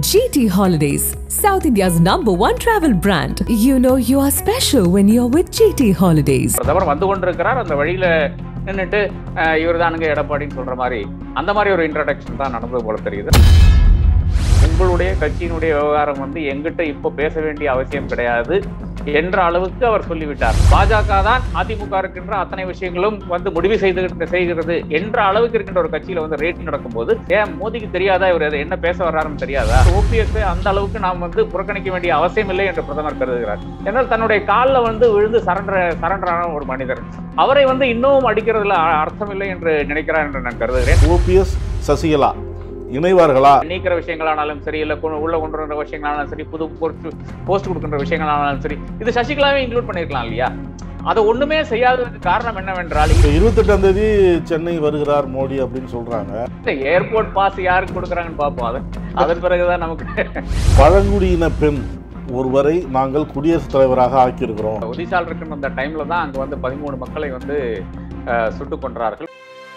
GT Holidays, South India's number one travel brand. You know you are special when you're with GT Holidays. பிரதமர் வந்து கொண்டிருக்கிறார் அந்த வழியில நின்றுட்டு இவர் தானுங்க எடப்பாடின்னு சொல்ற மாதிரி அந்த மாதிரி ஒரு இன்ட்ரடக்ஷன் தான் நடந்தது போல தெரியுது உங்களுடைய கட்சியினுடைய விவகாரம் வந்து எங்கிட்ட இப்போ பேச வேண்டிய அவசியம் கிடையாது என்ற அளவுக்கு அவர் சொல்லிவிட்டார் பாஜக தான் அதிமுக இருக்கின்ற அத்தனை விஷயங்களும் வந்து முடிவு செய்து செய்கிறது என்ற அளவுக்கு இருக்கின்ற ஒரு கட்சியில வந்து ரேட் நடக்கும்போது ஏன் மோடிக்கு தெரியாதா இவர் அதை என்ன பேச வர்றாருன்னு தெரியாதா ஓபிஎஸ் அந்த அளவுக்கு நாம் வந்து புறக்கணிக்க வேண்டிய அவசியம் இல்லை என்று பிரதமர் கருதுகிறார் ஏன்னால் தன்னுடைய காலில் வந்து விழுந்து சரண்டர் சரண்டரான ஒரு மனிதர் அவரை வந்து இன்னமும் அடிக்கிறதுல அ- அர்த்தமில்லை என்று நினைக்கிறார் என்று நான் கருதுகிறேன் ஓபிஎஸ் சசிகலா இணைவார்களா நீக்கிற விஷயங்களானாலும் சரி இல்ல கொண்டு- உள்ள கொண்டு வர விஷயங்களானாலும் சரி புது போஸ்ட் போஸ்ட் கொடுக்கின்ற விஷயங்களானாலும் சரி இது சசிகலாவே இன்க்ளூட் பண்ணிருக்கலாம் இல்லையா அதை ஒண்ணுமே செய்யாததுக்கு காரணம் என்னவென்றால் இப்போ இருபத்தெட்டாம் தேதி சென்னை வருகிறார் மோடி அப்படின்னு சொல்றாங்க இந்த ஏர்போர்ட் பாஸ் யாருக்கு கொடுக்குறாங்கன்னு பார்ப்போம் அதன் அதன் பிறகுதான் நமக்கு பழங்குடியின பெண் ஒருவரை நாங்கள் குடியரசுத் தலைவராக ஆக்கியிருக்கிறோம் ஒடிசால் இருக்குன்னு அந்த டைம்ல தான் அங்க வந்து பதிமூணு மக்களை வந்து அஹ், சுட்டுக் கொன்றார்கள்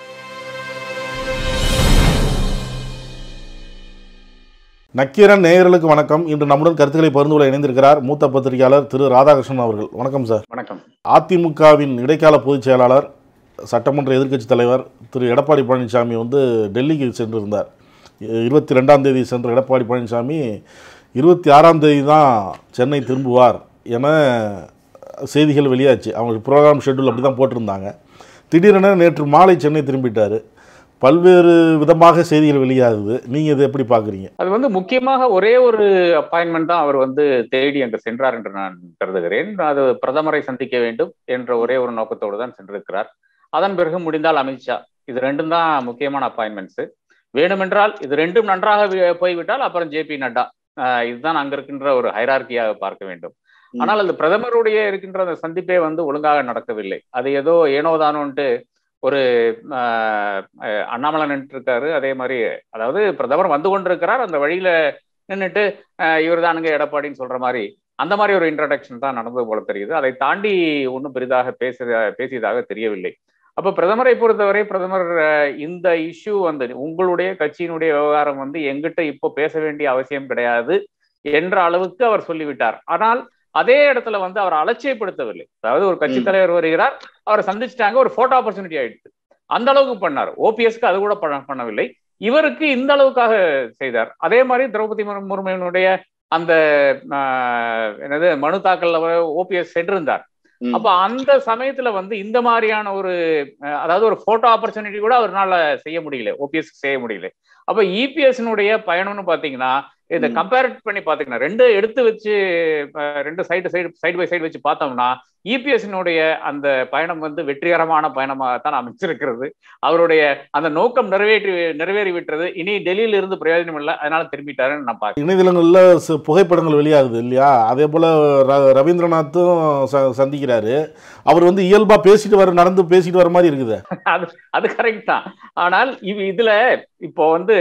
நக்கீரன் நேயர்களுக்கு வணக்கம் இன்று நம்முடன் கருத்துக்களை பகிர்ந்து கொள்ள இணைந்திருக்கிறார் மூத்த பத்திரிகையாளர் திரு ராதாகிருஷ்ணன் அவர்கள் வணக்கம் சார் வணக்கம் அதிமுகவின் இடைக்கால பொதுச் செயலாளர் சட்டமன்ற எதிர்க்கட்சித் தலைவர் திரு எடப்பாடி பழனிசாமி வந்து டெல்லிக்கு சென்றிருந்தார் இருபத்தி ரெண்டாம் தேதி சென்ற எடப்பாடி பழனிசாமி இருபத்தி ஆறாம் தேதி தான் சென்னை திரும்புவார் என செய்திகள் வெளியாச்சு அவங்க ப்ரோக்ராம் ஷெட்யூல் அப்படி தான் போட்டிருந்தாங்க திடீரென நேற்று மாலை சென்னை திரும்பிட்டார் பல்வேறு விதமாக செய்திகள் வெளியாகுது நீங்கள் இதை எப்படி பார்க்குறீங்க அது வந்து முக்கியமாக ஒரே ஒரு அப்பாயின்மெண்ட் தான் அவர் வந்து தேடி அங்கு சென்றார் என்று நான் கருதுகிறேன் அது பிரதமரை சந்திக்க வேண்டும் என்ற ஒரே ஒரு நோக்கத்தோடு தான் சென்றிருக்கிறார் அதன் பிறகு முடிந்தால் அமித்ஷா இது ரெண்டும் தான் முக்கியமான அப்பாயின்மெண்ட்ஸ் வேணுமென்றால் இது ரெண்டும் நன்றாக வி- போய்விட்டால் அப்புறம் ஜே பி நட்டா ஆஹ் இதுதான் அங்க இருக்கின்ற ஒரு ஹைரார்கியாக பார்க்க வேண்டும் ம். ஆனால் அந்த பிரதமருடைய இருக்கின்ற அந்த சந்திப்பே வந்து ஒழுங்காக நடக்கவில்லை அது ஏதோ ஏனோதானோன்ட்டு ஒரு ஆஹ், அஹ், அண்ணாமலை நின்று இருக்காரு அதே மாதிரி அதாவது பிரதமர் வந்து கொண்டிருக்கிறார் அந்த வழியில நின்றுட்டு இவர் தானுங்க எடப்பாடின்னு சொல்ற மாதிரி அந்த மாதிரி ஒரு இன்ட்ரடக்ஷன் தான் நடந்தது போல தெரியுது அதை தாண்டி ஒன்றும் பெரிதாக பேச பேசியதாக தெரியவில்லை அப்ப பிரதமரை பொறுத்தவரை பிரதமர் அஹ், இந்த இஷ்யூ வந்து உங்களுடைய கட்சியினுடைய விவகாரம் வந்து எங்கிட்ட இப்போ பேச வேண்டிய அவசியம் கிடையாது என்ற அளவுக்கு அவர் சொல்லிவிட்டார் ஆனால் அதே இடத்துல வந்து அவர் அலட்சியப்படுத்தவில்லை அதாவது ஒரு கட்சி ம். தலைவர் வருகிறார் அவரை சந்திச்சிட்டாங்க ஒரு போட்டோ ஆப்பர்ச்சுனிட்டி ஆயிடுச்சு அந்த அளவுக்கு பண்ணார் ஓபிஎஸ்க்கு அது கூட பண்ண- பண்ணவில்லை இவருக்கு இந்த அளவுக்காக செய்தார் அதே மாதிரி திரௌபதி முர்- முர்முவினுடைய அந்த ஆஹ், என்னது மனு தாக்கல்ல ஓபிஎஸ் சென்றிருந்தார் ம். அப்ப அந்த சமயத்துல வந்து இந்த மாதிரியான ஒரு அஹ், அதாவது ஒரு போட்டோ ஆப்பர்ச்சுனிட்டி கூட அவரால் செய்ய முடியல ஓபிஎஸ் செய்ய முடியல அப்ப இபிஎஸ்னுடைய பயணம்னு பாத்தீங்கன்னா இதை ம். கம்பேர் பண்ணி பாத்தீங்கன்னா ரெண்டு எடுத்து வச்சு அஹ், ரெண்டு side side side by side வச்சு பார்த்தோம்னா இபிஎஸ்னுடைய அந்த பயணம் வந்து வெற்றிகரமான பயணமாகத்தான் அமைச்சிருக்கிறது அவருடைய அந்த நோக்கம் நிறைவேற்றி நிறைவேறி விட்டது இனி டெல்லியில இருந்து பிரயோஜனம் இல்லை அதனால திரும்பிட்டாருன்னு நான் பாக்கிறேன் இணையதளங்களில் ச- புகைப்படங்கள் வெளியாகுது இல்லையா அதே போல் ர ரவீந்திரநாத்தும் ச சந்திக்கிறாரு அவர் வந்து இயல்பாக பேசிட்டு வர நடந்து பேசிட்டு வர மாதிரி இருக்குது அது அது கரெக்ட் தான் ஆனால் இவ் இதுல இப்போ வந்து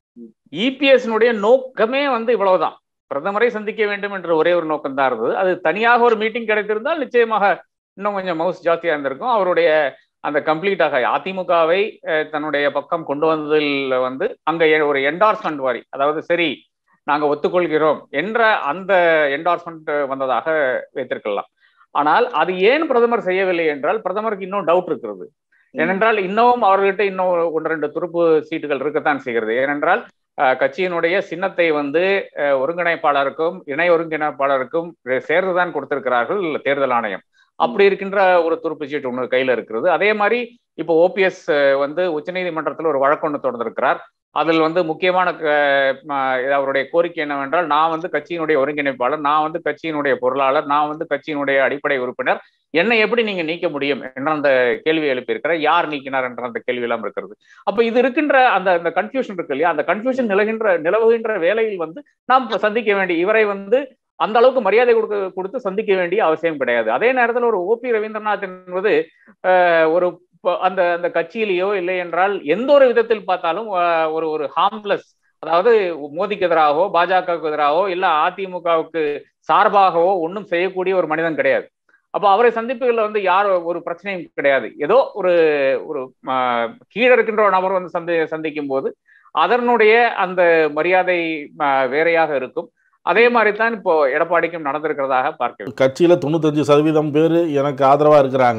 இபிஎஸ்னுடைய நோக்கமே வந்து இவ்வளவுதான் பிரதமரை சந்திக்க வேண்டும் என்ற ஒரே ஒரு நோக்கம் தான் இருந்தது அது தனியாக ஒரு மீட்டிங் கிடைத்திருந்தால் நிச்சயமாக இன்னும் கொஞ்சம் மவுஸ் ஜாஸ்தியா இருந்திருக்கும் அவருடைய அந்த கம்ப்ளீட்டாக அதிமுகவை அஹ், தன்னுடைய பக்கம் கொண்டு வந்ததில் வந்து அங்க எ- ஒரு என்டார்ஸ்மெண்ட் மாதிரி அதாவது சரி நாங்க ஒத்துக்கொள்கிறோம் என்ற அந்த என்டார்ஸ்மெண்ட் வந்ததாக வைத்திருக்கலாம் ஆனால் அது ஏன் பிரதமர் செய்யவில்லை என்றால் பிரதமருக்கு இன்னும் டவுட் இருக்கிறது ஏனென்றால் இன்னமும் அவர்கிட்ட இன்னும் ஒன்று ரெண்டு துருப்பு சீட்டுகள் இருக்கத்தான் செய்கிறது ஏனென்றால் அஹ், கட்சியினுடைய சின்னத்தை வந்து அஹ், ஒருங்கிணைப்பாளருக்கும் இணை ஒருங்கிணைப்பாளருக்கும் சேர்ந்துதான் கொடுத்திருக்கிறார்கள் தேர்தல் ஆணையம் அப்படி இருக்கின்ற ஒரு துருப்பு சீட்டு ஒன்று கையில இருக்கிறது அதே மாதிரி இப்போ ஓபிஎஸ் வந்து உச்சநீதிமன்றத்தில் ஒரு வழக்கு ஒன்று தொடர்ந்திருக்கிறார் அதில் வந்து முக்கியமான அஹ், ம- அவருடைய கோரிக்கை என்னவென்றால் நான் வந்து கட்சியினுடைய ஒருங்கிணைப்பாளர் நான் வந்து கட்சியினுடைய பொருளாளர் நான் வந்து கட்சியினுடைய அடிப்படை உறுப்பினர் என்னை எப்படி நீங்க நீக்க முடியும் என்ற அந்த கேள்வி எழுப்பியிருக்கிறார் யார் நீக்கினார் என்ற அந்த கேள்வி எல்லாம் இருக்கிறது அப்ப இது இருக்கின்ற அந்த அந்த கன்ஃபியூஷன் இருக்கு இல்லையா அந்த கன்ஃபியூஷன் நிலகின்ற நிலவுகின்ற வேலையில் வந்து நாம் இப்ப சந்திக்க வேண்டிய இவரை வந்து அந்த அளவுக்கு மரியாதை கொடுக்க கொடுத்து சந்திக்க வேண்டிய அவசியம் கிடையாது அதே நேரத்தில் ஒரு ஓபி ரவீந்திரநாத் என்பது அஹ், ஒரு ப- அந்த அந்த கட்சியிலேயோ இல்லை என்றால் எந்த ஒரு விதத்தில் பார்த்தாலும் அஹ், ஒரு ஒரு ஹார்ம்லெஸ் அதாவது மோதிக்கு எதிராகவோ பாஜகவுக்கு எதிராகவோ இல்ல அதிமுகவுக்கு சார்பாகவோ ஒன்றும் செய்யக்கூடிய ஒரு மனிதன் கிடையாது அப்போ அவரை சந்திப்புகள்ல வந்து யார் ஒரு பிரச்சனையும் கிடையாது ஏதோ ஒரு ஒரு ஆஹ், கீழே இருக்கின்ற ஒரு நபர் வந்து சந்தி சந்திக்கும் போது அதனுடைய அந்த மரியாதை அஹ், வேறையாக இருக்கும் அதே மாதிரி தான் இப்போ எடப்பாடிக்கும் நடந்திருக்கிறதாக பார்க்க கட்சியில் தொண்ணூத்தஞ்சு சதவீதம் பேர் எனக்கு ஆதரவாக இருக்கிறாங்க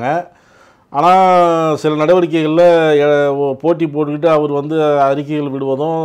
ஆனால் சில நடவடிக்கைகளில் போட்டி போட்டுக்கிட்டு அவர் வந்து அறிக்கைகள் விடுவதும்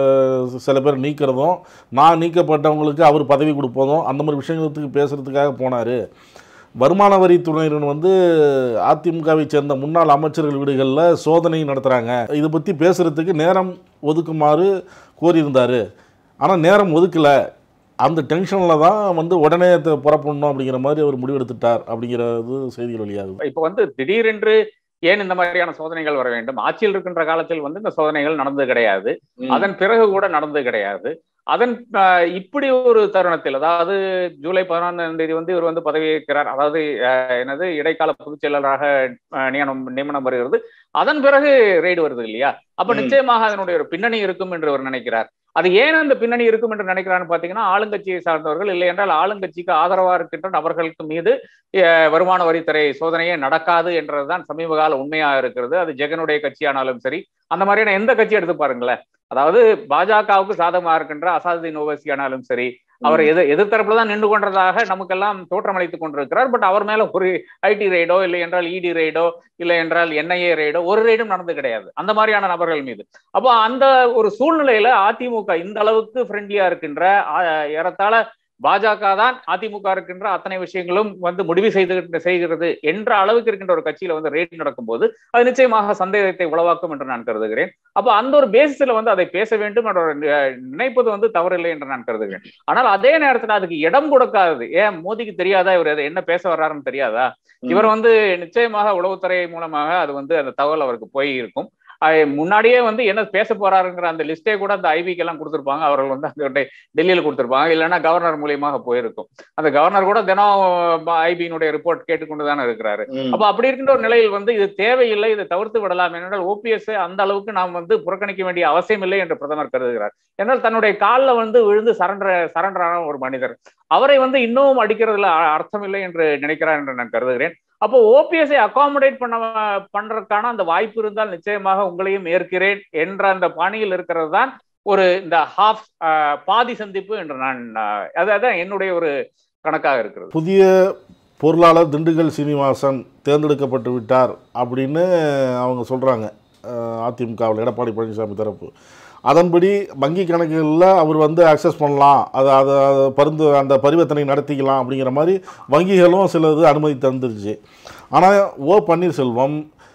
ச- சில பேர் நீக்கிறதும் நான் நீக்கப்பட்டவங்களுக்கு அவர் பதவி கொடுப்பதும் அந்த மாதிரி விஷயங்களுக்கு பேசுகிறதுக்காக போனார் வருமான வரித்துறையினர் வந்து அதிமுகவை சேர்ந்த முன்னாள் அமைச்சர்கள் வீடுகளில் சோதனை நடத்துகிறாங்க இதை பற்றி பேசுகிறதுக்கு நேரம் ஒதுக்குமாறு கோரியிருந்தார் ஆனால் நேரம் ஒதுக்கலை அந்த டென்ஷனில் தான் வந்து உடனே த- புறப்படணும் அப்படிங்கிற மாதிரி அவர் முடிவெடுத்துட்டார் அப்படிங்கிறது செய்திகள் வெளியாகுது இப்போ வந்து திடீரென்று ஏன் இந்த மாதிரியான சோதனைகள் வர வேண்டும் ஆட்சியில் இருக்கின்ற காலத்தில் வந்து இந்த சோதனைகள் நடந்தது கிடையாது அதன் பிறகு கூட நடந்தது கிடையாது அதன் அஹ், இப்படி ஒரு தருணத்தில் அதாவது ஜூலை பதினான்காம் தேதி வந்து இவர் வந்து பதவி ஏற்கிறார் அதாவது அஹ், என்னது இடைக்கால பொதுச் செயலராக அஹ், நியமனம் நியமனம் வருகிறது அதன் பிறகு ரெய்டு வருது இல்லையா அப்ப ம். நிச்சயமாக அதனுடைய ஒரு பின்னணி இருக்கும் என்று அவர் நினைக்கிறார் அது ஏன் அந்த பின்னணி இருக்கும் என்று நினைக்கிறான்னு பாத்தீங்கன்னா ஆளுங்கட்சியை சார்ந்தவர்கள் இல்லை என்றால் ஆளுங்கட்சிக்கு ஆதரவா இருக்கின்ற நபர்களுக்கு மீது அஹ், வருமான வரித்துறை சோதனையே நடக்காது என்றதுதான் சமீப கால உண்மையா இருக்கிறது அது ஜெகனுடைய கட்சியானாலும் சரி அந்த மாதிரியான எந்த கட்சி எடுத்து பாருங்களேன் அதாவது பாஜகவுக்கு சாதகமா இருக்கின்ற அசாதுதீன் ஓவைசி ஆனாலும் சரி அவர் எது எதிர்த்தரப்புல தான் நின்று கொண்டதாக நமக்கெல்லாம் தோற்றமளித்துக் கொண்டிருக்கிறார் பட் அவர் மேல ஒரு ஐடி ரெய்டோ இல்லை என்றால் இடி ரெய்டோ இல்லை என்றால் என்ஐஏ ரெய்டோ ஒரு ரெய்டும் நடந்து கிடையாது அந்த மாதிரியான நபர்கள் மீது அப்போ அந்த ஒரு சூழ்நிலையில அதிமுக இந்த அளவுக்கு ஃப்ரெண்ட்லியா இருக்கின்ற ஆ, ஏறத்தாழ பாஜக தான் அதிமுக இருக்கின்ற அத்தனை விஷயங்களும் வந்து முடிவு செய்து செய்கிறது என்ற அளவுக்கு இருக்கின்ற ஒரு கட்சியில வந்து ரேட் நடக்கும்போது அது நிச்சயமாக சந்தேகத்தை உளவாக்கும் என்று நான் கருதுகிறேன் அப்ப அந்த ஒரு பேசிஸ்ல வந்து அதை பேச வேண்டும் என்ற ஒரு நி- நினைப்பது வந்து தவறில்லை என்று நான் கருதுகிறேன் ஆனால் அதே நேரத்துல அதுக்கு இடம் கொடுக்காது ஏன் மோடிக்கு தெரியாதா இவர் அதை என்ன பேச வர்றாருன்னு தெரியாதா இவர் வந்து நிச்சயமாக உளவுத்துறை மூலமாக அது வந்து அந்த தகவல் அவருக்கு போய் இருக்கும் அஹ் முன்னாடியே வந்து என்ன பேச போறாருங்கிற அந்த லிஸ்டே கூட அந்த ஐபிக்கு எல்லாம் கொடுத்திருப்பாங்க அவர்கள் வந்து அந்த டெல்லியில கொடுத்திருப்பாங்க இல்லைன்னா கவர்னர் மூலியமாக போயிருக்கும் அந்த கவர்னர் கூட தினம் ஐபியினுடைய ரிப்போர்ட் கேட்டுக்கொண்டு தானே இருக்கிறாரு அப்ப அப்படி இருக்கின்ற ஒரு நிலையில் வந்து இது தேவையில்லை இதை தவிர்த்து விடலாம் என்றால் ஓபிஎஸ் அந்த அளவுக்கு நாம் வந்து புறக்கணிக்க வேண்டிய அவசியம் இல்லை என்று பிரதமர் கருதுகிறார் என்றால் தன்னுடைய காலில் வந்து விழுந்து சரண்டர் சரண்டரான ஒரு மனிதர் அவரை வந்து இன்னும் அடிக்கிறதுல அ- அர்த்தம் இல்லை என்று நினைக்கிறார் என்று நான் கருதுகிறேன் அப்போ ஓபிஎஸ்ஐ அகாமடேட் பண்ண பண்றதுக்கான அந்த வாய்ப்பு இருந்தால் நிச்சயமாக உங்களையும் ஏற்கிறேன் என்ற அந்த பாணியில் இருக்கிறது தான் ஒரு இந்த ஹாஃப் பாதி சந்திப்பு என்று நான் அஹ், அது- அதான் என்னுடைய ஒரு கணக்காக இருக்கிறது புதிய பொருளாளர் திண்டுக்கல் சீனிவாசன் தேர்ந்தெடுக்கப்பட்டு விட்டார் அப்படின்னு அவங்க சொல்கிறாங்க அதிமுகவில் எடப்பாடி பழனிசாமி தரப்பு அதன்படி வங்கி கணக்குகளில் அவர் வந்து அக்சஸ் பண்ணலாம் அதை அதை அதை பரிந்து அந்த பரிவர்த்தனை நடத்திக்கலாம் அப்படிங்கிற மாதிரி வங்கிகளும் சில இது அனுமதி தந்துருச்சு ஆனால் ஓ பன்னீர்செல்வம்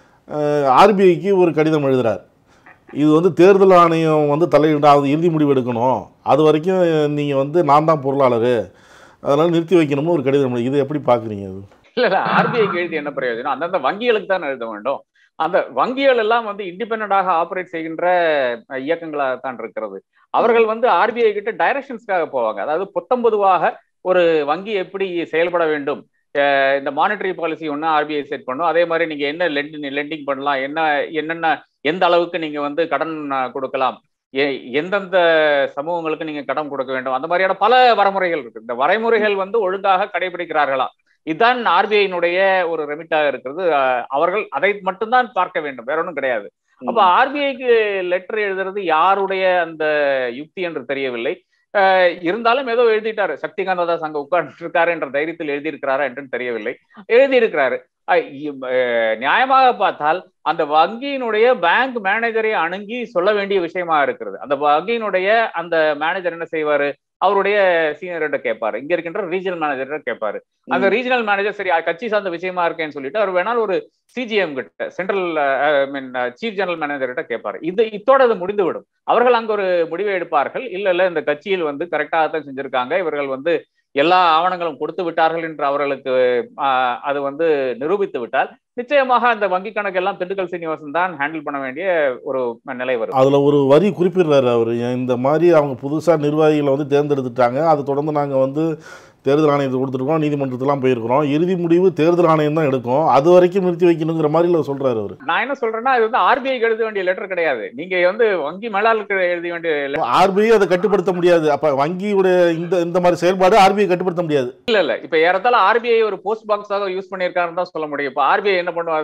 ஆர்பிஐக்கு ஒரு கடிதம் எழுதுறார் இது வந்து தேர்தல் ஆணையம் வந்து தலையிட அது இறுதி முடிவு எடுக்கணும் அது வரைக்கும் நீங்கள் வந்து நான் தான் பொருளாளர் அதனால் நிறுத்தி வைக்கணும்னு ஒரு கடிதம் எழுது. இதை எப்படி பார்க்குறீங்க அது இல்ல இல்ல ஆர்பிஐக்கு எழுதி என்ன பிரயோஜனம் அந்தந்த வங்கிகளுக்கு தான் எழுத வேண்டும் அந்த வங்கிகள் எல்லாம் வந்து இண்டிபெண்டாக ஆபரேட் செய்கின்ற அஹ், இயக்கங்களாக தான் இருக்கிறது அவர்கள் வந்து ஆர்பிஐ கிட்ட டைரக்ஷன்ஸ்க்காக போவாங்க அதாவது பொத்தம்பொதுவாக ஒரு வங்கி எப்படி செயல்பட வேண்டும் அஹ், இந்த மானிட்டரி பாலிசி ஒன்று ஆர்பிஐ செட் பண்ணும் அதே மாதிரி நீங்க என்ன லெண்டிங் லெண்டிங் பண்ணலாம் என்ன என்னென்ன எந்த அளவுக்கு நீங்க வந்து கடன் அஹ், கொடுக்கலாம் எ- எந்தெந்த சமூகங்களுக்கு நீங்க கடன் கொடுக்க வேண்டும் அந்த மாதிரியான பல வரைமுறைகள் இருக்கு இந்த வரைமுறைகள் வந்து ஒழுங்காக கடைபிடிக்கிறார்களா இதுதான் ஆர்பிஐனுடைய ஒரு ரெமிட்டாக இருக்கிறது அஹ் அவர்கள் அதை மட்டும்தான் பார்க்க வேண்டும் வேற ஒன்றும் கிடையாது அப்ப ஆர்பிஐக்கு லெட்டர் எழுதுறது யாருடைய அந்த யுக்தி என்று தெரியவில்லை அஹ் இருந்தாலும் ஏதோ எழுதிட்டாரு சக்திகாந்த தாஸ் அங்க உட்கார்ந்து இருக்காரு என்ற தைரியத்தில் எழுதியிருக்கிறாரா என்று தெரியவில்லை எழுதியிருக்கிறாரு அஹ் இ- அஹ் நியாயமாக பார்த்தால் அந்த வங்கியினுடைய பேங்க் மேனேஜரை அணுகி சொல்ல வேண்டிய விஷயமா இருக்கிறது அந்த வங்கியினுடைய அந்த மேனேஜர் என்ன செய்வாரு அவருடைய சீனியர்கிட்ட கேட்பாரு இங்க இருக்கின்ற ரீஜனல் மேனேஜர்கிட்ட கேட்பாரு அந்த ரீஜனல் மேனேஜர் சரி அது கட்சி சார்ந்த விஷயமா இருக்கேன்னு சொல்லிட்டு அவர் வேணாலும் ஒரு சிஜிஎம் கிட்ட central mean chief general manager கிட்ட கேட்பாரு இது இத்தோட அது முடிந்து விடும் அவர்கள் அங்க ஒரு முடிவை எடுப்பார்கள் இல்ல இல்ல இந்த கட்சியில் வந்து கரெக்டாக தான் செஞ்சிருக்காங்க இவர்கள் வந்து எல்லா ஆவணங்களும் கொடுத்து விட்டார்கள் என்று அவர்களுக்கு ஆஹ், அது வந்து நிரூபித்து விட்டால் நிச்சயமாக அந்த வங்கி கணக்கு எல்லாம் திண்டுக்கல் சீனிவாசன் தான் ஹேண்டில் பண்ண வேண்டிய ஒரு நிலை வரும் அதில் ஒரு வரி குறிப்பிடுறாரு அவர் இந்த மாதிரி அவங்க புதுசாக நிர்வாகிகளை வந்து தேர்ந்தெடுத்துட்டாங்க அதை தொடர்ந்து நாங்கள் வந்து தேர்தல் ஆணையத்தை கொடுத்துருக்கோம் நீதிமன்றத்துலாம் போயிருக்கிறோம் இறுதி முடிவு தேர்தல் ஆணையம் தான் எடுக்கும் அது வரைக்கும் நிறுத்தி வைக்கணுங்கிற மாதிரி சொல்கிறாரு அவர் நான் என்ன சொல்றேன்னா இது வந்து ஆர்பிஐக்கு எழுத வேண்டிய லெட்டர் கிடையாது நீங்க வந்து வங்கி மேலாளருக்கு எழுத வேண்டிய letter ஆர்பிஐ அதை கட்டுப்படுத்த முடியாது அப்போ வங்கியுடைய இந்த இந்த மாதிரி செயல்பாடு ஆர்பிஐ கட்டுப்படுத்த முடியாது இல்ல இல்ல இப்ப ஏறத்தாழ ஆர்பிஐ ஒரு போஸ்ட் பாக்ஸாக யூஸ் பண்ணியிருக்காருன்னு தான் சொல்ல முடியும் இப்ப ஆர்பிஐ என்ன பண்ணுவாது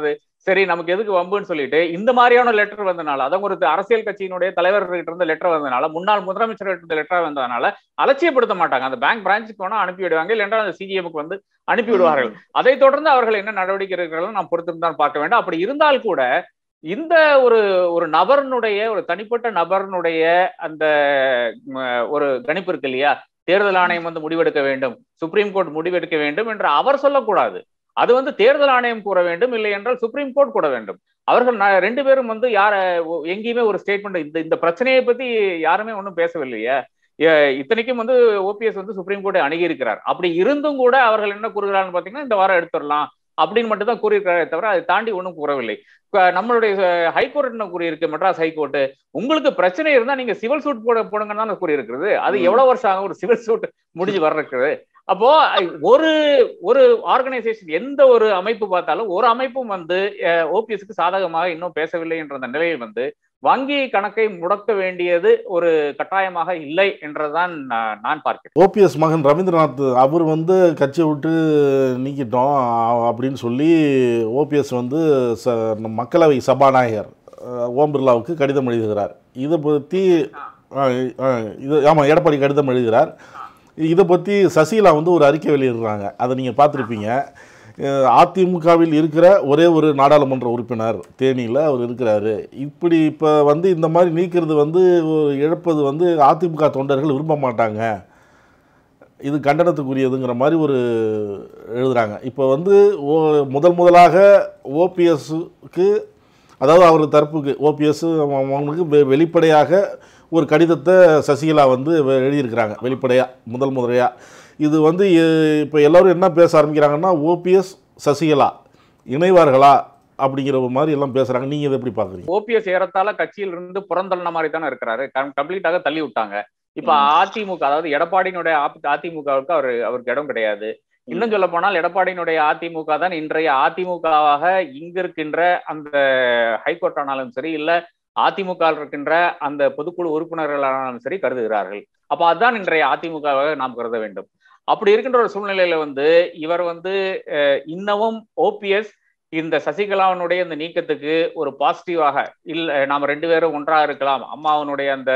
சரி நமக்கு எதுக்கு வம்புன்னு சொல்லிட்டு இந்த மாதிரியான லெட்டர் வந்தனால அதான் ஒரு அரசியல் கட்சியினுடைய தலைவர்கிட்ட இருந்து லெட்டர் வந்தனால முன்னாள் முதலமைச்சர் இருந்து லெட்டர் வந்ததுனால அலட்சியப்படுத்த மாட்டாங்க அந்த பேங்க் பிரான்ச்சுக்கு வேணா அனுப்பி விடுவாங்க இல்லைன்னா அந்த சிஜிஎம்க்கு வந்து அனுப்பி விடுவார்கள் அதை தொடர்ந்து அவர்கள் என்ன நடவடிக்கை இருக்கிறார்கள் நாம் பொறுத்திருந்தான் பார்க்க வேண்டும் அப்படி இருந்தால் கூட இந்த ஒரு ஒரு நபர்னுடைய ஒரு தனிப்பட்ட நபர்னுடைய அந்த ஒரு கணிப்பு இருக்கு இல்லையா தேர்தல் ஆணையம் வந்து முடிவெடுக்க வேண்டும் சுப்ரீம் கோர்ட் முடிவெடுக்க வேண்டும் என்று அவர் சொல்லக்கூடாது அது வந்து தேர்தல் ஆணையம் கூற வேண்டும் இல்லை என்றால் சுப்ரீம் கோர்ட் கூட வேண்டும் அவர்கள் ரெண்டு பேரும் வந்து யார எங்கேயுமே ஒரு ஸ்டேட்மெண்ட் இந்த இந்த பிரச்சனையை பத்தி யாருமே ஒன்றும் பேசவில்லையே இத்தனைக்கும் வந்து ஓபிஎஸ் வந்து சுப்ரீம் கோர்ட்டை அணுகி இருக்கிறார் அப்படி இருந்தும் கூட அவர்கள் என்ன கூறுகிறார்கள் பாத்தீங்கன்னா இந்த வாரம் எடுத்துடலாம் அப்படின்னு மட்டும் தான் கூறியிருக்கிறாரே தவிர அதை தாண்டி ஒன்றும் கூறவில்லை நம்மளுடைய ஹைகோர்ட் என்ன கூறியிருக்கு மெட்ராஸ் ஹைகோர்ட் உங்களுக்கு பிரச்சனை இருந்தா நீங்க சிவில் சூட் போட போடுங்கன்னு தான் கூறியிருக்கிறது அது எவ்வளவு வருஷம் ஆகும் ஒரு சிவில் சூட் முடிஞ்சு வர்றது அப்போ ஒரு ஒரு ஆர்கனைசேஷன் எந்த ஒரு அமைப்பு பார்த்தாலும் ஒரு அமைப்பும் வந்து ஓபிஎஸ்க்கு சாதகமாக இன்னும் பேசவில்லை என்ற அந்த நிலையில் வந்து வங்கி கணக்கை முடக்க வேண்டியது ஒரு கட்டாயமாக இல்லை என்றுதான் நான் பார்க்கிறேன் ஓபிஎஸ் மகன் ரவீந்திரநாத் அவர் வந்து கட்சியை விட்டு நீக்கிட்டோம் அப்படின்னு சொல்லி ஓபிஎஸ் வந்து ச மக்களவை சபாநாயகர் ஓம் பிர்லாவுக்கு கடிதம் எழுதுகிறார் இதை பற்றி இது ஆமாம் எடப்பாடி கடிதம் எழுதுகிறார் இதை பற்றி சசிகலா வந்து ஒரு அறிக்கை வெளியிடுறாங்க அதை நீங்கள் பார்த்துருப்பீங்க அதிமுகவில் இருக்கிற ஒரே ஒரு நாடாளுமன்ற உறுப்பினர் தேனியில் அவர் இருக்கிறாரு இப்படி இப்போ வந்து இந்த மாதிரி நீக்கிறது வந்து இழப்பது வந்து அதிமுக தொண்டர்கள் விரும்ப மாட்டாங்க இது கண்டனத்துக்குரியதுங்கிற மாதிரி ஒரு எழுதுகிறாங்க இப்போ வந்து ஓ முதல் முதலாக ஓபிஎஸ்க்கு அதாவது அவர் தரப்புக்கு ஓபிஎஸ் அவங்களுக்கு வெளிப்படையாக ஒரு கடிதத்தை சசிகலா வந்து எழுதியிருக்கிறாங்க வெளிப்படையாக முதல் முறையாக இது வந்து இப்போ எல்லோரும் என்ன பேச ஆரம்பிக்கிறாங்கன்னா ஓபிஎஸ் சசிகலா இணைவார்களா அப்படிங்கிற மாதிரி எல்லாம் பேசுறாங்க நீங்க இதை எப்படி பாக்குறீங்க ஓபிஎஸ் ஏறத்தால கட்சியில் இருந்து புறந்தள்ளின மாதிரி தானே இருக்கிறாரு கம்ப்ளீட்டாக தள்ளி விட்டாங்க இப்ப அதிமுக அதாவது எடப்பாடியினுடைய அதிமுகவுக்கு அவர் அவருக்கு இடம் கிடையாது இன்னும் சொல்ல போனால் எடப்பாடியினுடைய அதிமுக தான் இன்றைய அதிமுகவாக இங்க இருக்கின்ற அந்த ஹைகோர்ட் ஆனாலும் சரி இல்ல அதிமுக இருக்கின்ற அந்த பொதுக்குழு உறுப்பினர்களானாலும் சரி கருதுகிறார்கள் அப்ப அதுதான் இன்றைய அதிமுகவாக நாம் கருத வேண்டும் அப்படி இருக்கின்ற ஒரு சூழ்நிலையில வந்து இவர் வந்து இன்னமும் ஓபிஎஸ் இந்த சசிகலாவினுடைய இந்த நீக்கத்துக்கு ஒரு பாசிட்டிவாக இல்ல நாம ரெண்டு பேரும் ஒன்றாக இருக்கலாம் அம்மாவனுடைய அந்த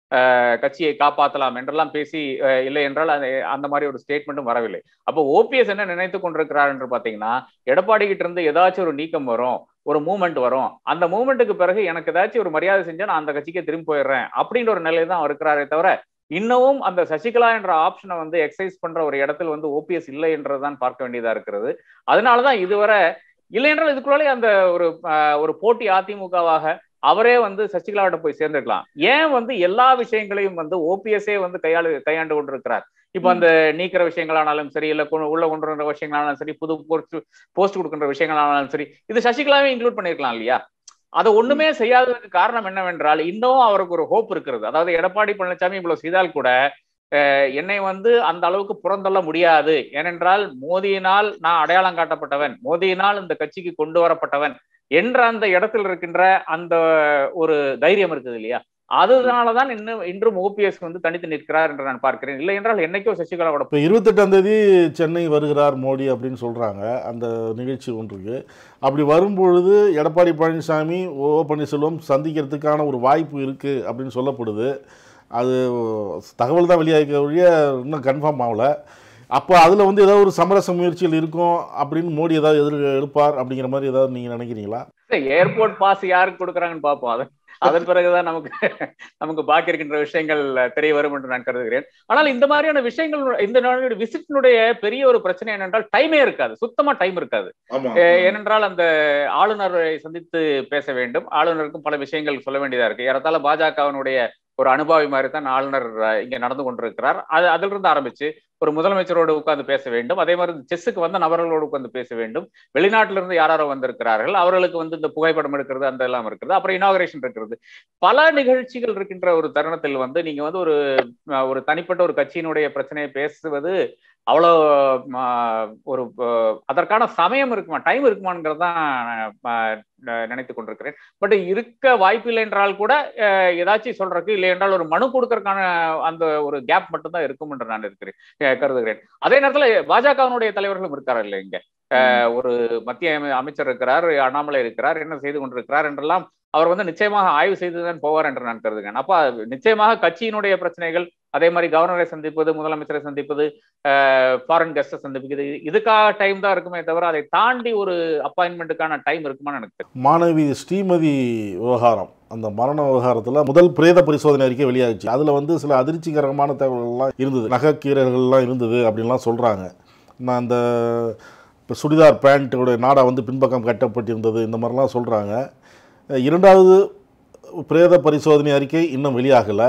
கட்சியை காப்பாற்றலாம் என்றெல்லாம் பேசி இல்லை என்றால் அந்த மாதிரி ஒரு ஸ்டேட்மெண்ட்டும் வரவில்லை அப்போ ஓபிஎஸ் என்ன நினைத்து கொண்டிருக்கிறார் என்று பாத்தீங்கன்னா எடப்பாடி கிட்ட இருந்து ஏதாச்சும் ஒரு நீக்கம் வரும் ஒரு மூமெண்ட் வரும் அந்த மூமெண்ட்டுக்கு பிறகு எனக்கு ஏதாச்சும் ஒரு மரியாதை செஞ்சா நான் அந்த கட்சிக்கு திரும்பி போயிடுறேன் அப்படின்ற ஒரு நிலையில தான் அவர் இருக்கிறாரே தவிர இன்னமும் அந்த சசிகலா என்ற ஆப்ஷனை வந்து எக்ஸசைஸ் பண்ற ஒரு இடத்துல வந்து ஓபிஎஸ் இல்லை என்றுதான் பார்க்க வேண்டியதா இருக்கிறது அதனாலதான் இதுவரை இல்லை என்றால் இதுக்குள்ளாலே அந்த ஒரு ஒரு போட்டி அதிமுகவாக அவரே வந்து சசிகலாவிட்ட போய் சேர்ந்துக்கலாம் ஏன் வந்து எல்லா விஷயங்களையும் வந்து ஓபிஎஸ்ஏ வந்து கையாளு கையாண்டு கொண்டிருக்கிறார் இப்ப அந்த நீக்கிற விஷயங்களானாலும் சரி இல்ல உள்ள கொண்டு வர விஷயங்களானாலும் சரி புது போஸ்ட் போஸ்ட் கொடுக்கின்ற விஷயங்களானாலும் சரி இது சசிகலாவே இன்க்ளூட் பண்ணிருக்கலாம் இல்லையா அதை ஒண்ணுமே செய்யாததுக்கு காரணம் என்னவென்றால் இன்னும் அவருக்கு ஒரு ஹோப் இருக்கிறது அதாவது எடப்பாடி பழனிசாமி இவ்வளவு செய்தால் கூட என்னை வந்து அந்த அளவுக்கு புறந்தள்ள முடியாது ஏனென்றால் மோதியினால் நான் அடையாளம் காட்டப்பட்டவன் மோதியினால் இந்த கட்சிக்கு கொண்டு வரப்பட்டவன் என்ற அந்த இடத்தில் இருக்கின்ற அந்த ஒரு தைரியம் இருக்குது இல்லையா அதனாலதான் இன்னும் இன்றும் ஓபிஎஸ் வந்து தனித்து நிற்கிறார் என்று நான் பார்க்கிறேன் இல்லை என்றால் என்னைக்கோ சசிகலாவோட இப்போ இருபத்தெட்டாம் தேதி சென்னை வருகிறார் மோடி அப்படின்னு சொல்றாங்க அந்த நிகழ்ச்சி ஒன்றுக்கு அப்படி வரும்பொழுது எடப்பாடி பழனிசாமி ஓ பன்னீர்செல்வம் சந்திக்கிறதுக்கான ஒரு வாய்ப்பு இருக்கு அப்படின்னு சொல்லப்படுது அது தகவல் தான் வெளியாகிக்க வழிய இன்னும் கன்ஃபார்ம் ஆகல அப்போ அதில் வந்து ஏதாவது ஒரு சமரச முயற்சிகள் இருக்கும் அப்படின்னு மோடி ஏதாவது எதிர் எடுப்பார் அப்படிங்கிற மாதிரி ஏதாவது நீங்கள் நினைக்கிறீங்களா ஏர்போர்ட் பாஸ் யாருக்கு கொடுக்குறாங்கன்னு பார்ப்போம் அதை அதன் பிறகுதான் நமக்கு நமக்கு பாக்கி இருக்கின்ற விஷயங்கள் தெரிய வரும் என்று நான் கருதுகிறேன் ஆனால் இந்த மாதிரியான விஷயங்கள் இந்த விசிட்டினுடைய பெரிய ஒரு பிரச்சனை என்னென்றால் டைமே இருக்காது சுத்தமா டைம் இருக்காது ஏனென்றால் அந்த ஆளுநரை சந்தித்து பேச வேண்டும் ஆளுநருக்கும் பல விஷயங்கள் சொல்ல வேண்டியதா இருக்கு ஏறத்தாழ பாஜகவினுடைய ஒரு அனுபவி மாதிரி தான் ஆளுநர் இங்க நடந்து கொண்டிருக்கிறார் அது அதிலிருந்து இருந்து ஆரம்பிச்சு ஒரு முதலமைச்சரோடு உட்கார்ந்து பேச வேண்டும் அதே மாதிரி செஸ்ஸுக்கு வந்த நபர்களோடு உட்கார்ந்து பேச வேண்டும் வெளிநாட்டில இருந்து யாரோ வந்திருக்கிறார்கள் அவர்களுக்கு வந்து இந்த புகைப்படம் எடுக்கிறது அந்த எல்லாம் இருக்கிறது அப்புறம் இனாகரேஷன் இருக்கிறது பல நிகழ்ச்சிகள் இருக்கின்ற ஒரு தருணத்தில் வந்து நீங்க வந்து ஒரு ஒரு தனிப்பட்ட ஒரு கட்சியினுடைய பிரச்சனையை பேசுவது அவ்வளோ ஒரு அதற்கான சமயம் இருக்குமா டைம் இருக்குமாங்கிறது தான் நினைத்து கொண்டிருக்கிறேன் பட் இருக்க வாய்ப்பில்லை என்றால் கூட ஏதாச்சும் சொல்றதுக்கு இல்லை என்றால் ஒரு மனு கொடுக்கறதுக்கான அந்த ஒரு கேப் மட்டும்தான் இருக்கும் என்று நான் இருக்கிறேன் கருதுகிறேன் அதே நேரத்தில் பாஜகவினுடைய தலைவர்களும் இருக்காரு இல்லை இங்க ஒரு மத்திய அமைச்சர் இருக்கிறார் அண்ணாமலை இருக்கிறார் என்ன செய்து கொண்டிருக்கிறார் என்றெல்லாம் அவர் வந்து நிச்சயமாக ஆய்வு செய்துதான் போவார் என்று நான் கருதுகிறேன் அப்ப நிச்சயமாக கட்சியினுடைய பிரச்சனைகள் அதே மாதிரி கவர்னரை சந்திப்பது முதலமைச்சரை சந்திப்பது ஃபாரின் கெஸ்டை சந்திப்பது இதுக்காக டைம் தான் இருக்குமே தவிர அதை தாண்டி ஒரு அப்பாயின்மெண்ட்டுக்கான டைம் இருக்குமான்னு எனக்கு மாணவி ஸ்ரீமதி விவகாரம் அந்த மரண விவகாரத்தில் முதல் பிரேத பரிசோதனை அறிக்கை வெளியாகிச்சு அதில் வந்து சில அதிர்ச்சிகரமான தகவல்கள்லாம் இருந்தது நகைக்கீரல்கள்லாம் இருந்தது அப்படின்லாம் சொல்கிறாங்க நான் அந்த இப்போ சுடிதார் பேண்ட்டோட நாடா வந்து பின்பக்கம் கட்டப்பட்டிருந்தது இந்த மாதிரிலாம் சொல்கிறாங்க இரண்டாவது பிரேத பரிசோதனை அறிக்கை இன்னும் வெளியாகலை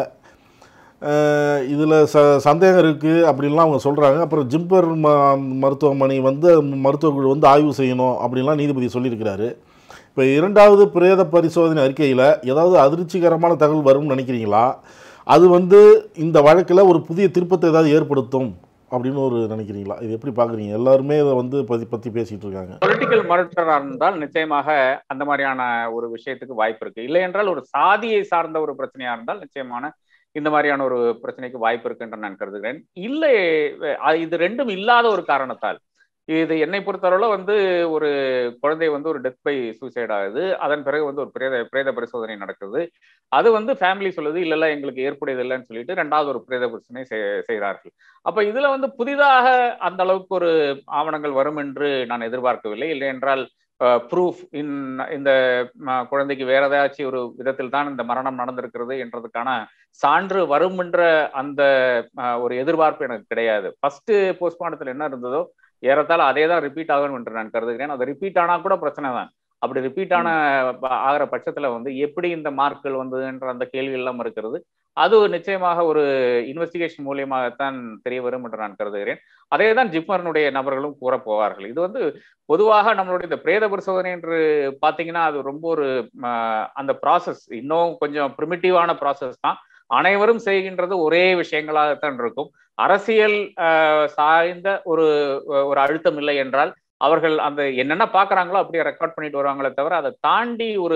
இதில் ச சந்தேகம் இருக்குது அப்படின்லாம் அவங்க சொல்கிறாங்க அப்புறம் ஜிம்பர் ம மருத்துவமனை வந்து மருத்துவ குழு வந்து ஆய்வு செய்யணும் அப்படின்லாம் நீதிபதி சொல்லியிருக்கிறாரு இப்போ இரண்டாவது பிரேத பரிசோதனை அறிக்கையில் ஏதாவது அதிர்ச்சிகரமான தகவல் வரும்னு நினைக்கிறீங்களா அது வந்து இந்த வழக்கில் ஒரு புதிய திருப்பத்தை ஏதாவது ஏற்படுத்தும் அப்படின்னு ஒரு நினைக்கிறீங்களா இது எப்படி பார்க்குறீங்க எல்லாருமே இதை வந்து பற்றி பற்றி பேசிகிட்டு இருக்காங்க பொலிட்டிக்கல் மருட்டராக இருந்தால் நிச்சயமாக அந்த மாதிரியான ஒரு விஷயத்துக்கு வாய்ப்பு இருக்கு இல்லை என்றால் ஒரு சாதியை சார்ந்த ஒரு பிரச்சனையா இருந்தால் நிச்சயமான இந்த மாதிரியான ஒரு பிரச்சனைக்கு வாய்ப்பு இருக்கு என்று நான் கருதுகிறேன் இல்லை இது ரெண்டும் இல்லாத ஒரு காரணத்தால் இது என்னை பொறுத்தளவுல வந்து ஒரு குழந்தை வந்து ஒரு டெத் பை சூசைட் ஆகுது அதன் பிறகு வந்து ஒரு பிரேத பிரேத பரிசோதனை நடக்குது அது வந்து ஃபேமிலி சொல்லுது இல்ல இல்ல எங்களுக்கு ஏற்புடையது இல்லைன்னு சொல்லிட்டு ரெண்டாவது ஒரு பிரேத பரிசோதனை செய்கிறார்கள் அப்ப இதுல வந்து புதிதாக அந்த அளவுக்கு ஒரு ஆவணங்கள் வரும் என்று நான் எதிர்பார்க்கவில்லை இல்லை என்றால் ப்ரூஃப் இன் இந்த குழந்தைக்கு வேற ஏதாச்சும் ஒரு விதத்தில் தான் இந்த மரணம் நடந்திருக்கிறது என்றதுக்கான சான்று வரும் என்ற அந்த ஒரு எதிர்பார்ப்பு எனக்கு கிடையாது ஃபர்ஸ்ட் போஸ்ட்மார்ட்டத்தில் என்ன இருந்ததோ ஏறத்தாழ அதே தான் ரிப்பீட் ஆகணும் என்று நான் கருதுகிறேன் அது ரிப்பீட் ஆனா கூட பிரச்சனை தான் அப்படி ரிப்பீட் ஆன ஆகிற பட்சத்துல வந்து எப்படி இந்த மார்க்கள் வந்ததுன்ற அந்த கேள்வி எல்லாம் இருக்கிறது அது நிச்சயமாக ஒரு இன்வெஸ்டிகேஷன் மூலியமாகத்தான் தெரிய வரும் என்று நான் கருதுகிறேன் அதே தான் ஜிப்மரனுடைய நபர்களும் கூற போவார்கள் இது வந்து பொதுவாக நம்மளுடைய இந்த பிரேத பரிசோதனை என்று பார்த்தீங்கன்னா அது ரொம்ப ஒரு அந்த ப்ராசஸ் இன்னும் கொஞ்சம் ப்ரிமிட்டிவான ப்ராசஸ் தான் அனைவரும் செய்கின்றது ஒரே விஷயங்களாகத்தான் இருக்கும் அரசியல் சாய்ந்த ஒரு ஒரு அழுத்தம் இல்லை என்றால் அவர்கள் அந்த என்னென்ன பாக்குறாங்களோ அப்படியே ரெக்கார்ட் பண்ணிட்டு வருவாங்களே தவிர அதை தாண்டி ஒரு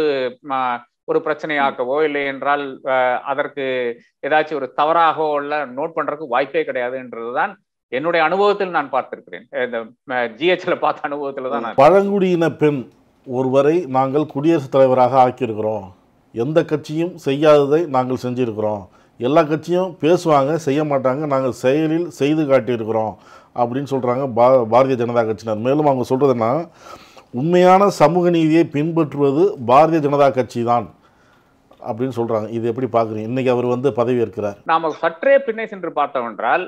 ஒரு பிரச்சனையாக்கவோ இல்லை என்றால் அதற்கு ஏதாச்சும் ஒரு தவறாகவோ இல்ல நோட் பண்றதுக்கு வாய்ப்பே கிடையாதுன்றதுதான் என்னுடைய அனுபவத்தில் நான் பார்த்திருக்கிறேன் இந்த ஜிஹெச்ல பார்த்த அனுபவத்துல தான் நான் பழங்குடியின பெண் ஒருவரை நாங்கள் குடியரசுத் தலைவராக ஆக்கியிருக்கிறோம் எந்த கட்சியும் செய்யாததை நாங்கள் செஞ்சிருக்கிறோம் எல்லா கட்சியும் பேசுவாங்க செய்ய மாட்டாங்க நாங்கள் செயலில் செய்து காட்டியிருக்கிறோம் அப்படின்னு சொல்கிறாங்க பா பாரதிய ஜனதா கட்சியினர் மேலும் அவங்க சொல்கிறதுனா உண்மையான சமூக நீதியை பின்பற்றுவது பாரதிய ஜனதா கட்சி தான் அப்படின்னு சொல்றாங்க இது எப்படி பாக்குறீங்க இன்னைக்கு அவர் வந்து பதவி ஏற்கிறார் நாம சற்றே பின்னே சென்று பார்த்தோம் என்றால்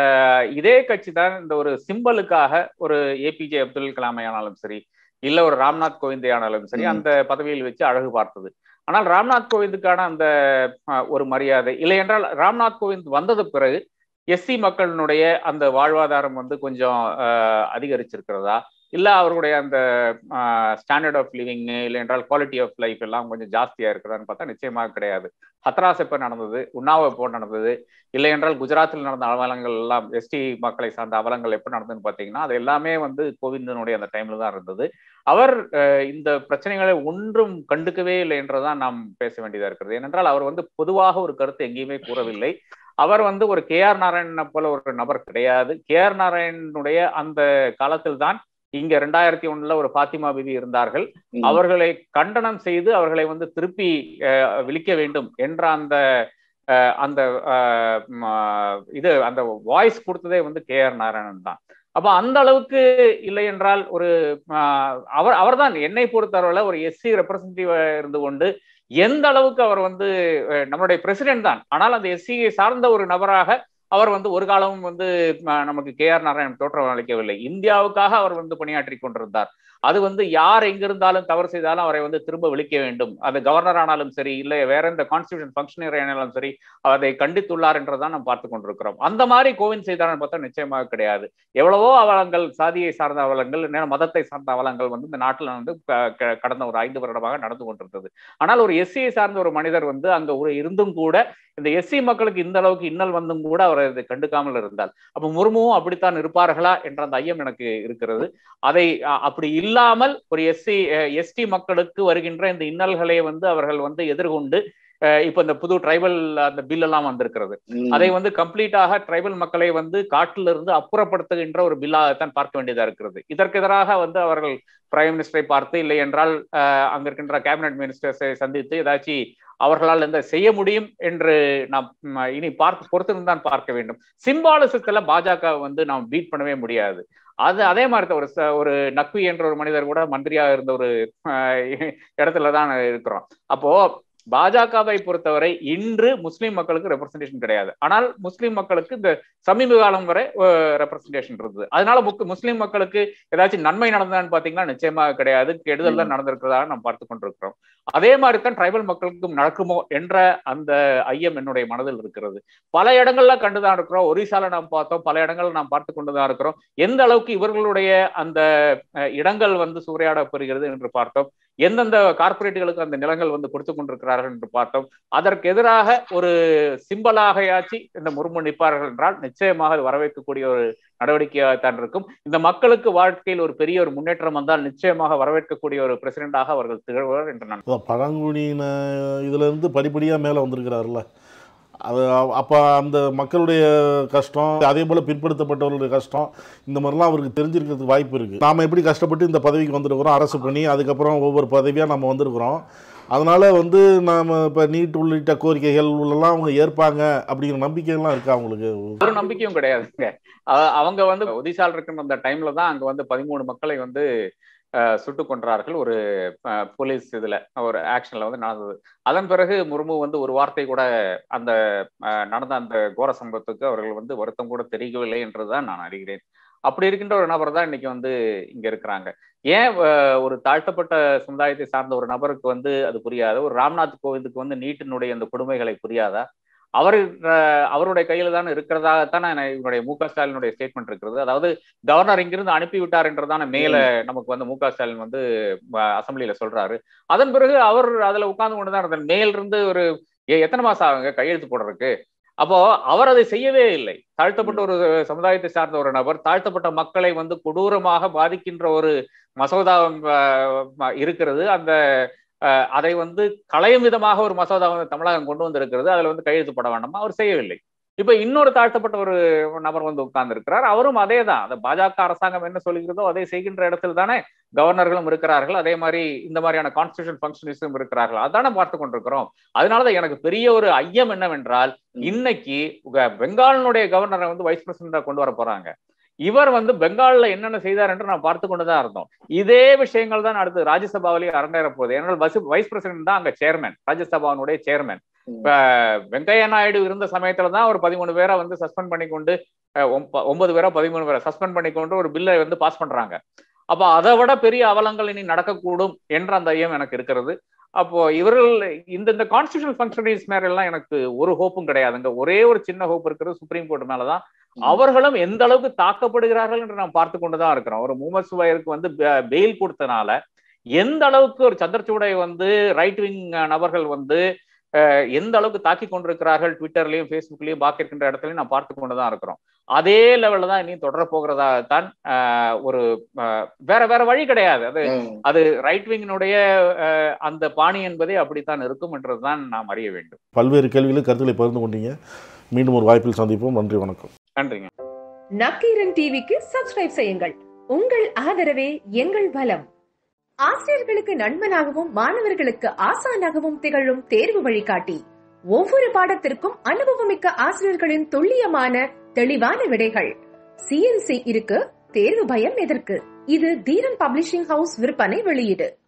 இதே கட்சி தான் இந்த ஒரு சிம்பலுக்காக ஒரு ஏபிஜே அப்துல் கலாமை ஆனாலும் சரி இல்ல ஒரு ராம்நாத் கோவிந்தே ஆனாலும் சரி அந்த பதவியில் வச்சு அழகு பார்த்தது ஆனால் ராம்நாத் கோவிந்துக்கான அந்த ஒரு மரியாதை இல்லை என்றால் ராம்நாத் கோவிந்த் வந்தது பிறகு எஸ்சி மக்களினுடைய அந்த வாழ்வாதாரம் வந்து கொஞ்சம் அதிகரிச்சிருக்கிறதா இல்லை அவர்களுடைய அந்த ஸ்டாண்டர்ட் ஆஃப் லிவிங் இல்லை என்றால் குவாலிட்டி ஆஃப் லைஃப் எல்லாம் கொஞ்சம் ஜாஸ்தியாக இருக்கிறதான்னு பார்த்தா நிச்சயமாக கிடையாது ஹத்ராஸ் எப்போ நடந்தது உண்ணாவை எப்போ நடந்தது இல்லை என்றால் குஜராத்தில் நடந்த அவலங்கள் எல்லாம் எஸ்டி மக்களை சார்ந்த அவலங்கள் எப்போ நடந்ததுன்னு பார்த்தீங்கன்னா அது எல்லாமே வந்து கோவிந்தனுடைய அந்த டைம்ல தான் இருந்தது அவர் இந்த பிரச்சனைகளை ஒன்றும் கண்டுக்கவே இல்லை என்றுதான் நாம் பேச வேண்டியதா இருக்கிறது ஏனென்றால் அவர் வந்து பொதுவாக ஒரு கருத்து எங்கேயுமே கூறவில்லை அவர் வந்து ஒரு கே ஆர் நாராயணனை போல ஒரு நபர் கிடையாது கே ஆர் நாராயணனுடைய அந்த காலத்தில் தான் இங்க ரெண்டாயிரத்தி ஒண்ணுல ஒரு பாத்திமா பிபி இருந்தார்கள் அவர்களை கண்டனம் செய்து அவர்களை வந்து திருப்பி விழிக்க வேண்டும் என்ற அந்த அந்த இது அந்த வாய்ஸ் கொடுத்ததே வந்து கே ஆர் நாராயணன் தான் அப்ப அந்த அளவுக்கு இல்லை என்றால் ஒரு அவர் அவர்தான் என்னை பொறுத்தவரையில ஒரு எஸ்சி ரெப்ரசன்டேட்டிவ் இருந்து கொண்டு எந்த அளவுக்கு அவர் வந்து நம்மளுடைய பிரசிடென்ட் தான் ஆனால் அந்த எஸ்சியை சார்ந்த ஒரு நபராக அவர் வந்து ஒரு காலமும் வந்து நமக்கு கே ஆர் நாராயணன் தோற்றம் அளிக்கவில்லை இந்தியாவுக்காக அவர் வந்து பணியாற்றி கொண்டிருந்தார் அது வந்து யார் எங்கிருந்தாலும் தவறு செய்தாலும் அவரை வந்து திரும்ப விழிக்க வேண்டும் அது கவர்னர் ஆனாலும் சரி இல்லை வேற எந்த கான்ஸ்டியூஷன் ஃபங்க்ஷனரி ஆனாலும் சரி அதை கண்டித்துள்ளார் என்றுதான் நாம் பார்த்து கொண்டிருக்கிறோம் அந்த மாதிரி கோவிந்த் செய்தார்னு பார்த்தா நிச்சயமாக கிடையாது எவ்வளவோ அவலங்கள் சாதியை சார்ந்த அவலங்கள் மதத்தை சார்ந்த அவலங்கள் வந்து இந்த நாட்டில் வந்து கடந்த ஒரு ஐந்து வருடமாக நடந்து கொண்டிருந்தது ஆனால் ஒரு எஸ்சியை சார்ந்த ஒரு மனிதர் வந்து அங்க ஒரு இருந்தும் கூட இந்த எஸ்சி மக்களுக்கு இந்த அளவுக்கு இன்னல் வந்தும் கூட அவர் இதை கண்டுக்காமல் இருந்தால் அப்ப முர்முவும் அப்படித்தான் இருப்பார்களா என்ற அந்த ஐயம் எனக்கு இருக்கிறது அதை அப்படி இல்லாமல் ஒரு எஸ்சி எஸ்டி மக்களுக்கு வருகின்ற இந்த இன்னல்களை வந்து அவர்கள் வந்து எதிர்கொண்டு இப்ப இந்த புது ட்ரைபல் அந்த பில் எல்லாம் வந்திருக்கிறது அதை வந்து கம்ப்ளீட்டாக ட்ரைபல் மக்களை வந்து காட்டில இருந்து அப்புறப்படுத்துகின்ற ஒரு பில்லாகத்தான் பார்க்க வேண்டியதா இருக்கிறது இதற்கு எதிராக வந்து அவர்கள் பிரைம் மினிஸ்டரை பார்த்து இல்லை என்றால் அங்க இருக்கின்ற கேபினட் மினிஸ்டர்ஸை சந்தித்து ஏதாச்சும் அவர்களால் இந்த செய்ய முடியும் என்று நாம் இனி பார்த்து பொறுத்திருந்து தான் பார்க்க வேண்டும் சிம்பாலிசத்துல பாஜக வந்து நாம் பீட் பண்ணவே முடியாது அது அதே மாதிரி ஒரு ஒரு நக்வி என்ற ஒரு மனிதர் கூட மந்திரியாக இருந்த ஒரு இடத்துல தான் இருக்கிறோம் அப்போ பாஜகவை பொறுத்தவரை இன்று முஸ்லிம் மக்களுக்கு ரெப்ரசன்டேஷன் கிடையாது ஆனால் முஸ்லிம் மக்களுக்கு இந்த சமீப காலம் வரை ரெப்ரசன்டேஷன் இருந்தது அதனால முஸ்லிம் மக்களுக்கு ஏதாச்சும் நன்மை நடந்ததான்னு பாத்தீங்கன்னா நிச்சயமாக கிடையாது கெடுதல் தான் நடந்திருக்கிறதாக நாம் பார்த்து கொண்டிருக்கிறோம் அதே மாதிரி தான் ட்ரைபல் மக்களுக்கும் நடக்குமோ என்ற அந்த ஐயம் என்னுடைய மனதில் இருக்கிறது பல இடங்கள்ல கண்டுதான் இருக்கிறோம் ஒரிசால நாம் பார்த்தோம் பல இடங்கள்ல நாம் பார்த்து கொண்டுதான் இருக்கிறோம் எந்த அளவுக்கு இவர்களுடைய அந்த இடங்கள் வந்து சூறையாடப்படுகிறது என்று பார்த்தோம் எந்தெந்த கார்பரேட்டுகளுக்கு அந்த நிலங்கள் வந்து கொடுத்து கொண்டிருக்கிறார்கள் என்று பார்த்தோம் அதற்கு எதிராக ஒரு சிம்பலாகையாச்சு இந்த முர்மு நிற்பார்கள் என்றால் நிச்சயமாக அது வரவேற்கக்கூடிய ஒரு நடவடிக்கையாகத்தான் இருக்கும் இந்த மக்களுக்கு வாழ்க்கையில் ஒரு பெரிய ஒரு முன்னேற்றம் வந்தால் நிச்சயமாக வரவேற்கக்கூடிய ஒரு பிரசிடண்டாக அவர்கள் திகழ்வார் என்று நான் பழங்குடியின இதுல இருந்து படிப்படியா மேல வந்திருக்கிறாருல்ல அது அப்போ அந்த மக்களுடைய கஷ்டம் அதே போல் பிற்படுத்தப்பட்டவர்களுடைய கஷ்டம் இந்த மாதிரிலாம் அவருக்கு தெரிஞ்சிருக்கிறதுக்கு வாய்ப்பு இருக்குது நாம் எப்படி கஷ்டப்பட்டு இந்த பதவிக்கு வந்திருக்கிறோம் அரசு பண்ணி அதுக்கப்புறம் ஒவ்வொரு பதவியாக நம்ம வந்திருக்கிறோம் அதனால் வந்து நாம் இப்போ நீட் உள்ளிட்ட கோரிக்கைகள் உள்ளெல்லாம் அவங்க ஏற்பாங்க அப்படிங்கிற நம்பிக்கைகள்லாம் இருக்கா அவங்களுக்கு ஒரு நம்பிக்கையும் கிடையாதுங்க அவங்க வந்து ஒதிசால் இருக்கிற அந்த டைம்ல தான் அங்கே வந்து பதிமூணு மக்களை வந்து சுட்டு கொன்றார்கள் ஒரு போலீஸ் இதுல ஒரு ஆக்ஷன்ல வந்து நடந்தது அதன் பிறகு முர்மு வந்து ஒரு வார்த்தை கூட அந்த நடந்த அந்த கோர சம்பவத்துக்கு அவர்கள் வந்து வருத்தம் கூட தெரியவில்லை என்றுதான் நான் அறிகிறேன் அப்படி இருக்கின்ற ஒரு நபர் தான் இன்னைக்கு வந்து இங்க இருக்கிறாங்க ஏன் ஒரு தாழ்த்தப்பட்ட சமுதாயத்தை சார்ந்த ஒரு நபருக்கு வந்து அது புரியாத ஒரு ராம்நாத் கோவிந்துக்கு வந்து நீட்டினுடைய அந்த கொடுமைகளை புரியாதா அவர் அவருடைய கையில தான் இருக்கிறதாகத்தான் இவருடைய மு க ஸ்டாலினுடைய ஸ்டேட்மெண்ட் இருக்கிறது அதாவது கவர்னர் இங்கிருந்து அனுப்பி விட்டார் என்றதான மேல நமக்கு வந்து மு க ஸ்டாலின் வந்து அசம்பிளியில சொல்றாரு அதன் பிறகு அவர் அதுல உட்கார்ந்து கொண்டுதான் இருந்தார் மேல் இருந்து ஒரு எத்தனை மாசம் ஆகுங்க கையெழுத்து போடுறதுக்கு அப்போ அவர் அதை செய்யவே இல்லை தாழ்த்தப்பட்ட ஒரு சமுதாயத்தை சார்ந்த ஒரு நபர் தாழ்த்தப்பட்ட மக்களை வந்து கொடூரமாக பாதிக்கின்ற ஒரு மசோதா இருக்கிறது அந்த அதை வந்து களையும் விதமாக ஒரு மசோதா வந்து தமிழகம் கொண்டு வந்திருக்கிறது அதுல வந்து கையெழுத்து போட வேண்டாமா அவர் செய்யவில்லை இப்ப இன்னொரு தாழ்த்தப்பட்ட ஒரு நபர் வந்து உட்கார்ந்து இருக்கிறார் அவரும் அதே தான் அந்த பாஜக அரசாங்கம் என்ன சொல்கிறதோ அதை செய்கின்ற இடத்துல தானே கவர்னர்களும் இருக்கிறார்கள் அதே மாதிரி இந்த மாதிரியான கான்ஸ்டியூஷன் ஃபங்க்ஷனிஸ்டும் இருக்கிறார்கள் அதானே பார்த்து கொண்டிருக்கிறோம் அதனாலதான் எனக்கு பெரிய ஒரு ஐயம் என்னவென்றால் இன்னைக்கு பெங்காலினுடைய கவர்னரை வந்து வைஸ் பிரசிடண்டா கொண்டு வர போறாங்க இவர் வந்து பெங்கால்ல என்னென்ன செய்தார் என்று நான் பார்த்து கொண்டுதான் இருந்தோம் இதே விஷயங்கள் தான் அடுத்து ராஜ்யசபாவிலேயே அரங்கேற போகுது ஏன்னால் வைஸ் பிரசிடென்ட் தான் அங்க சேர்மன் ராஜ்யசபாவினுடைய சேர்மன் இப்ப வெங்கையா நாயுடு இருந்த சமயத்துல தான் ஒரு பதிமூணு பேரை வந்து சஸ்பெண்ட் பண்ணி கொண்டு ஒன்பது பேரா பதிமூணு பேரை சஸ்பெண்ட் பண்ணி கொண்டு ஒரு பில்லை வந்து பாஸ் பண்றாங்க அப்ப அதை விட பெரிய அவலங்கள் இனி நடக்கக்கூடும் என்ற அந்த ஐயம் எனக்கு இருக்கிறது அப்போ இவர்கள் இந்த இந்த கான்ஸ்டியூஷனல் ஃபங்க்ஷனரிஸ் மேல எல்லாம் எனக்கு ஒரு ஹோப்பும் கிடையாதுங்க ஒரே ஒரு சின்ன ஹோப் இருக்கிறது சுப்ரீம் கோர்ட் மேலதான் அவர்களும் எந்த அளவுக்கு தாக்கப்படுகிறார்கள் என்று நாம் பார்த்து கொண்டுதான் இருக்கிறோம் ஒரு முகமது சுவைருக்கு வந்து பெயில் கொடுத்தனால எந்த அளவுக்கு ஒரு சந்திரச்சூடை வந்து ரைட் விங் நபர்கள் வந்து எந்த அளவுக்கு தாக்கி கொண்டிருக்கிறார்கள் ட்விட்டர்லயும் ஃபேஸ்புக்லயும் பாக்கி இருக்கின்ற இடத்துலயும் நான் பார்த்து கொண்டுதான் இருக்கிறோம் அதே லெவல்ல தான் இனி தொடர போகிறதா தான் ஒரு வேற வேற வழி கிடையாது அது அது ரைட் விங்கினுடைய அந்த பாணி என்பதே அப்படித்தான் இருக்கும் என்றுதான் நாம் அறிய வேண்டும் பல்வேறு கேள்விகளும் கருத்துக்களை பகிர்ந்து கொண்டீங்க மீண்டும் ஒரு வாய்ப்பில் சந்திப்போம் நன்றி வணக்கம் நன்றிங்க நக்கீரன் டிவிக்கு சப்ஸ்கிரைப் செய்யுங்கள் உங்கள் ஆதரவே எங்கள் பலம் ஆசிரியர்களுக்கு நண்பனாகவும் மாணவர்களுக்கு ஆசானாகவும் திகழும் தேர்வு வழிகாட்டி ஒவ்வொரு பாடத்திற்கும் அனுபவமிக்க ஆசிரியர்களின் துல்லியமான தெளிவான விடைகள் சிஎன்சி இருக்கு தேர்வு பயம் எதற்கு இது தீரன் பப்ளிஷிங் ஹவுஸ் விற்பனை வெளியீடு